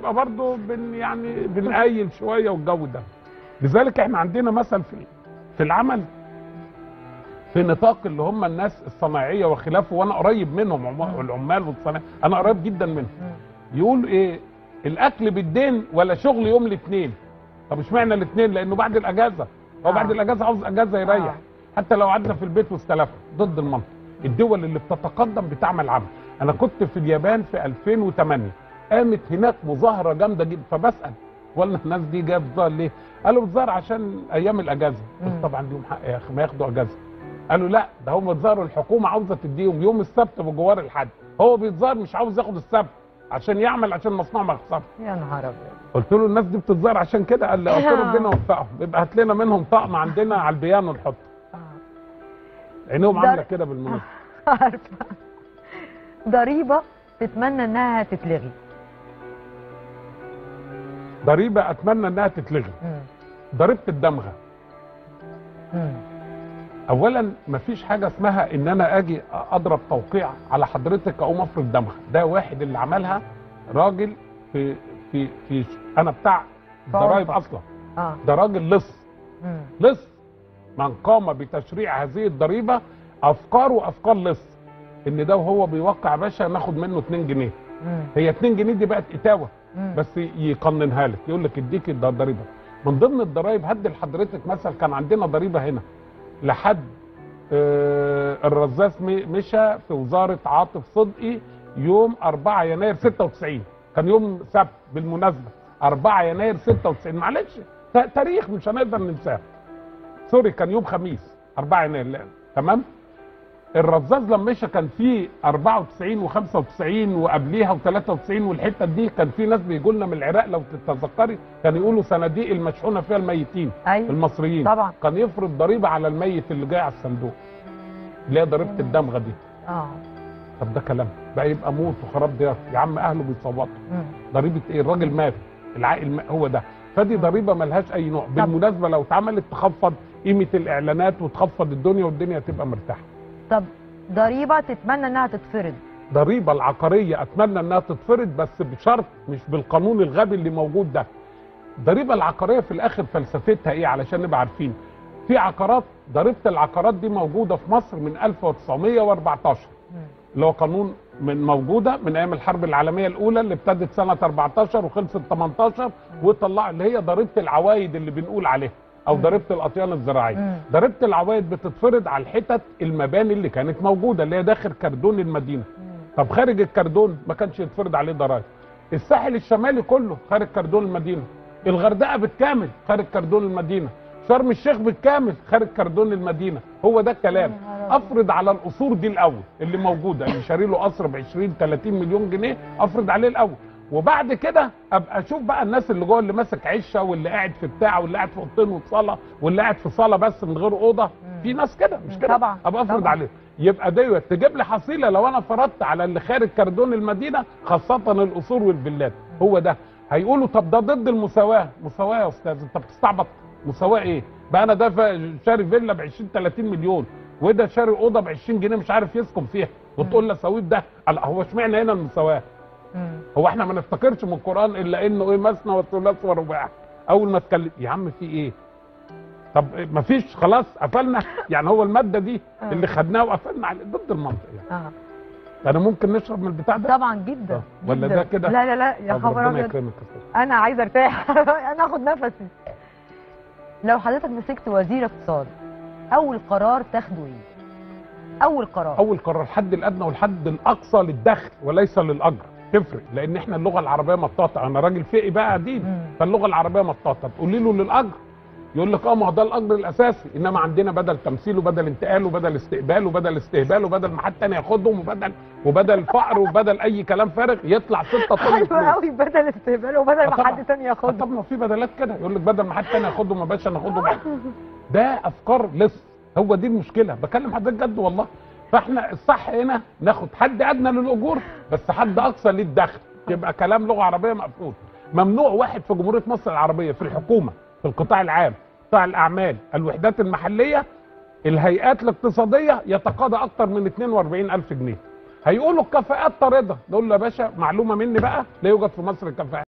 بتبقى برضه بن يعني بنقيل شويه والجو ده لذلك احنا عندنا مثل في في العمل في نطاق اللي هم الناس الصناعيه وخلافه وانا قريب منهم عم- العمال والصناعيه انا قريب جدا منهم يقول ايه الاكل بالدين ولا شغل يوم الاثنين طب اشمعنى الاثنين لانه بعد الاجازه هو آه. بعد الاجازه عاوز اجازه يريح آه. حتى لو قعدنا في البيت واستلفنا ضد المنطق الدول اللي بتتقدم بتعمل عمل انا كنت في اليابان في 2008 قامت هناك مظاهره جامده جدا فبسال ولا الناس دي جايه بتظاهر ليه؟ قالوا بتظاهر عشان ايام الاجازه قلت مم. طبعا ليهم حق يا اخي ما ياخدوا اجازه قالوا لا ده هم بيتظاهروا الحكومه عاوزه تديهم يوم السبت بجوار الحد هو بيتظاهر مش عاوز ياخد السبت عشان يعمل عشان مصنعه ما يخسرش يا نهار ابيض قلت له الناس دي بتتظاهر عشان كده قال لي قلت له ربنا يوفقهم يبقى هات لنا منهم طقم عندنا على البيانو نحطه آه. عينيهم ده- عامله كده بالمناسبه عارفه ضريبه تتمنى انها تتلغي ضريبه اتمنى انها تتلغي مم. ضريبه الدمغه مم. اولا مفيش حاجه اسمها ان انا اجي اضرب توقيع على حضرتك اقوم افرض دمغه ده واحد اللي عملها راجل في في في انا بتاع ضرايب فوضى. اصلا اه ده راجل لص مم. لص من قام بتشريع هذه الضريبه افكاره افكار لص ان ده وهو بيوقع يا باشا ناخد منه 2 جنيه مم. هي 2 جنيه دي بقت اتاوه مم. بس يقننها لك يقول لك اديك الض- الضريبه من ضمن الضرايب هدي لحضرتك مثل كان عندنا ضريبه هنا لحد آه، الرزاز م- مشى في وزاره عاطف صدقي يوم 4 يناير 96 كان يوم سبت بالمناسبه 4 يناير 96 معلش ت- تاريخ مش هنقدر ننساه سوري كان يوم خميس 4 يناير لا. تمام الرزاز لما مشى كان في 94 و95 وقبليها و93 والحته دي كان في ناس بيجوا لنا من العراق لو تتذكري كان يقولوا صناديق المشحونه فيها الميتين ايوه المصريين طبعا كان يفرض ضريبه على الميت اللي جاي على الصندوق اللي هي ضريبه الدمغه دي اه طب ده كلام بقى يبقى موت وخراب ديار يا عم اهله بيصوتوا مم. ضريبه ايه الراجل مات العائل مات هو ده فدي ضريبه ملهاش اي نوع بالمناسبه لو اتعملت تخفض قيمه الاعلانات وتخفض الدنيا والدنيا تبقى مرتاحه طب ضريبه تتمنى انها تتفرض ضريبه العقاريه اتمنى انها تتفرض بس بشرط مش بالقانون الغبي اللي موجود ده الضريبه العقاريه في الاخر فلسفتها ايه علشان نبقى عارفين في عقارات ضريبه العقارات دي موجوده في مصر من 1914 مم. اللي هو قانون من موجوده من ايام الحرب العالميه الاولى اللي ابتدت سنه 14 وخلصت 18 وطلع اللي هي ضريبه العوايد اللي بنقول عليها او مم. ضريبه الاطيان الزراعيه مم. ضريبه العوايد بتتفرض على الحتت المباني اللي كانت موجوده اللي هي داخل كردون المدينه مم. طب خارج الكردون ما كانش يتفرض عليه ضرائب الساحل الشمالي كله خارج كردون المدينه الغردقه بالكامل خارج كردون المدينه شرم الشيخ بالكامل خارج كردون المدينه هو ده الكلام يا نهار أبيض. افرض على القصور دي الاول اللي موجوده اللي شاري له قصر ب 20 30 مليون جنيه افرض عليه الاول وبعد كده ابقى اشوف بقى الناس اللي جوه اللي ماسك عشه واللي قاعد في بتاع واللي قاعد في اوضتين وصاله واللي قاعد في صاله بس من غير اوضه في ناس كده مش كده طبعا، ابقى افرض طبعا. عليه يبقى ديت تجيب لي حصيله لو انا فرضت على اللي خارج كردون المدينه خاصه القصور والفيلات هو ده هيقولوا طب ده ضد المساواه مساواه يا استاذ انت بتستعبط مساواه ايه بقى انا ده فا- شاري فيلا ب 20 30 مليون وده شاري اوضه ب 20 جنيه مش عارف يسكن فيها وتقول لي سويب ده لا هو اشمعنى هنا المساواه مم. هو احنا ما نفتكرش من القران الا انه ايه مثنى وثلاث ورباع اول ما اتكلم يا عم في ايه طب ما فيش خلاص قفلنا يعني هو الماده دي آه. اللي خدناها وقفلنا عليه ضد المنطق يعني اه انا ممكن نشرب من البتاع ده طبعا جدا آه. ولا جداً. ده كده؟ لا لا لا يا طب خبر ربنا ابيض يكرمك يا أستاذ. انا عايزه ارتاح انا اخد نفسي لو حضرتك مسكت وزير اقتصاد اول قرار تاخده ايه اول قرار اول قرار الحد الادنى والحد الاقصى للدخل وليس للاجر تفرق لان احنا اللغه العربيه مطاطه انا راجل فقي بقى قديم مم. فاللغه العربيه مطاطه تقولي له للاجر يقول لك اه ما هو ده الاجر الاساسي انما عندنا بدل تمثيل وبدل انتقال وبدل استقبال وبدل استهبال وبدل ما حد تاني ياخدهم وبدل وبدل فقر وبدل اي كلام فارغ يطلع ستة طن حلو فلوس قوي بدل استهبال وبدل آه ما طبعاً. حد تاني آه ياخده طب ما في بدلات كده يقول لك بدل ما حد تاني ياخدهم يا باشا ناخدهم ده افكار لص هو دي المشكله بكلم حضرتك جد والله فاحنا الصح هنا ناخد حد ادنى للاجور بس حد اقصى للدخل يبقى كلام لغه عربيه مقفول ممنوع واحد في جمهوريه مصر العربيه في الحكومه في القطاع العام قطاع الاعمال الوحدات المحليه الهيئات الاقتصاديه يتقاضى اكتر من 42 الف جنيه هيقولوا الكفاءات طارده نقول له يا باشا معلومه مني بقى لا يوجد في مصر الكفاءات